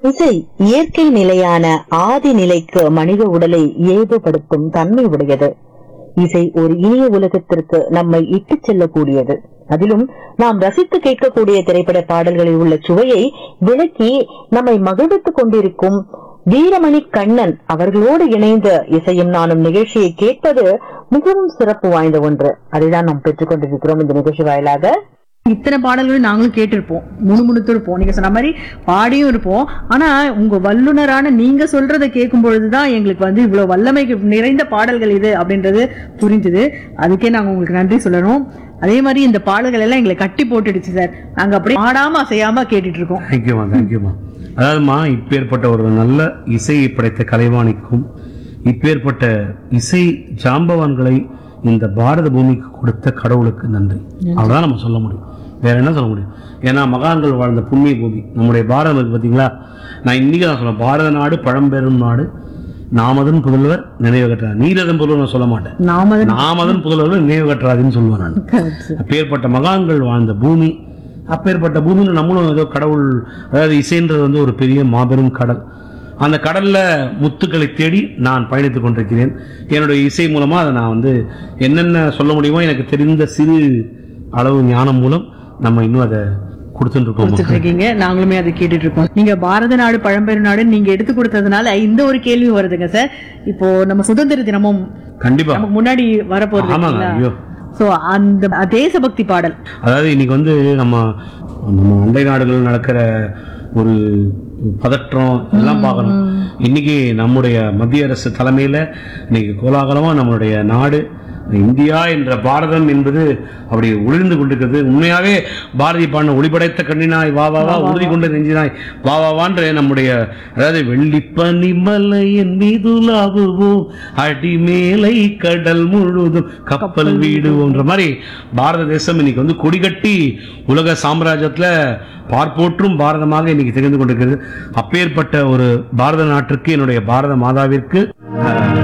இசை இயற்கை நிலையான ஆதி நிலைக்கு மனித உடலை இயல்புபடுத்தும் தன்மை உடையது இசை ஒரு இனிய உலகத்திற்கு நம்மை இட்டுச் செல்லக்கூடியது அதிலும் நாம் ரசித்து கேட்கக்கூடிய திரைப்பட பாடல்களில் உள்ள சுவையை விளக்கி நம்மை மகிழ்வித்துக் கொண்டிருக்கும் வீரமணி கண்ணன் அவர்களோடு இணைந்த இசையும் நானும் நிகழ்ச்சியை கேட்பது மிகவும் சிறப்பு வாய்ந்த ஒன்று அதைதான் நாம் பெற்றுக் கொண்டிருக்கிறோம் இந்த நிகழ்ச்சி வாயிலாக இத்தனை பாடல்களும் நாங்களும் கேட்டிருப்போம் முணுமுணுத்து இருப்போம் நீங்க சொன்ன மாதிரி பாடியும் இருப்போம் ஆனா உங்க வல்லுனரான நீங்க சொல்றதை கேட்கும் பொழுதுதான் எங்களுக்கு வந்து இவ்வளவு வல்லமை நிறைந்த பாடல்கள் இது அப்படின்றது புரிஞ்சுது அதுக்கே நாங்க உங்களுக்கு நன்றி சொல்லணும் அதே மாதிரி இந்த பாடல்கள் எல்லாம் எங்களை கட்டி போட்டுடுச்சு சார் நாங்க அப்படியே ஆடாம அசையாம கேட்டுட்டு இருக்கோம் தேங்க்யூமா தேங்க்யூமா அதாவதுமா இப்பேற்பட்ட ஒரு நல்ல இசையை படைத்த கலைவாணிக்கும் இப்பேற்பட்ட இசை ஜாம்பவான்களை இந்த பாரத பூமிக்கு கொடுத்த கடவுளுக்கு நன்றி அவ்வளவுதான் நம்ம சொல்ல முடியும் வேற என்ன சொல்ல முடியும் ஏன்னா மகான்கள் வாழ்ந்த புண்ணிய பூமி நம்முடைய பாரதம் இருக்கு பார்த்தீங்களா நான் இன்னைக்கு தான் சொல்றேன் பாரத நாடு பழம்பெரும் நாடு நாமதன் புதல்வர் நினைவு கட்டுறார் நீரதன் புதல்வர் நான் சொல்ல மாட்டேன் நாம நாமதன் புதல்வர் நினைவு கட்டுறாதுன்னு சொல்லுவேன் நான் அப்பேற்பட்ட மகான்கள் வாழ்ந்த பூமி அப்பேற்பட்ட பூமியில் நம்மளும் ஏதோ கடவுள் அதாவது இசைன்றது வந்து ஒரு பெரிய மாபெரும் கடல் அந்த கடல்ல முத்துக்களை தேடி நான் பயணித்துக் கொண்டிருக்கிறேன் என்னுடைய இசை மூலமா அதை நான் வந்து என்னென்ன சொல்ல முடியுமோ எனக்கு தெரிந்த சிறு அளவு ஞானம் மூலம் நம்ம இன்னும் அதை கொடுத்துட்டு இருக்கோம் கொடுத்துட்டு இருக்கீங்க நாங்களுமே அதை கேட்டுட்டு இருக்கோம் நீங்க பாரத நாடு பழம்பெரும் நாடு நீங்க எடுத்து கொடுத்ததுனால இந்த ஒரு கேள்வி வருதுங்க சார் இப்போ நம்ம சுதந்திர தினமும் கண்டிப்பா நமக்கு முன்னாடி வரப்போறது ஆமாங்க இல்லைங்களா? ஐயோ சோ அந்த தேசபக்தி பாடல் அதாவது இன்னைக்கு வந்து நம்ம நம்ம அண்டை நாடுகள் நடக்கிற ஒரு பதற்றம் எல்லாம் பார்க்கணும் இன்னைக்கு நம்முடைய மத்திய அரசு தலைமையில இன்னைக்கு கோலாகலமா நம்மளுடைய நாடு இந்தியா என்ற பாரதம் என்பது அப்படி ஒளிர்ந்து கொண்டிருக்கிறது உண்மையாவே பாரதி பாடின ஒளிபடைத்த கண்ணினாய் வா வா வா உறுதி கொண்டு நெஞ்சினாய் வா வா வான்ற நம்முடைய அதாவது வெள்ளிப்பனி மலையின் மீதுலாவுவோம் அடிமேலை கடல் முழுதும் கப்பல் வீடுவோன்ற மாதிரி பாரத தேசம் இன்னைக்கு வந்து கொடிகட்டி உலக சாம்ராஜ்யத்துல பார்ப்போற்றும் பாரதமாக இன்னைக்கு திகழ்ந்து கொண்டிருக்கிறது அப்பேற்பட்ட ஒரு பாரத நாட்டிற்கு என்னுடைய பாரத மாதாவிற்கு